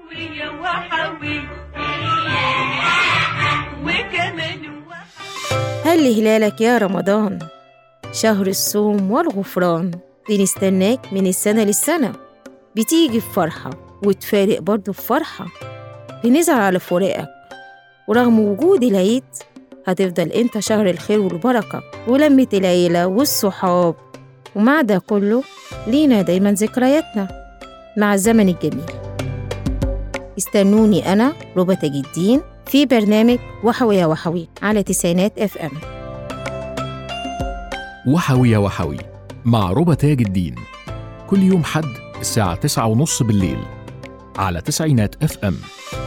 وحوي يا وحوي وكمان هل هلالك يا رمضان شهر الصوم والغفران بنستناك من السنة للسنة بتيجي بفرحة وتفارق برضه بفرحة بنزعل على فراقك ورغم وجود العيد هتفضل انت شهر الخير والبركة ولمة العيلة والصحاب ومع ده كله لينا دايما ذكرياتنا مع الزمن الجميل استنوني أنا ربى تاج الدين في برنامج وحوي يا وحوي على تسعينات اف ام وحوي يا وحوي مع ربى تاج الدين كل يوم حد الساعة تسعة ونص بالليل على تسعينات اف ام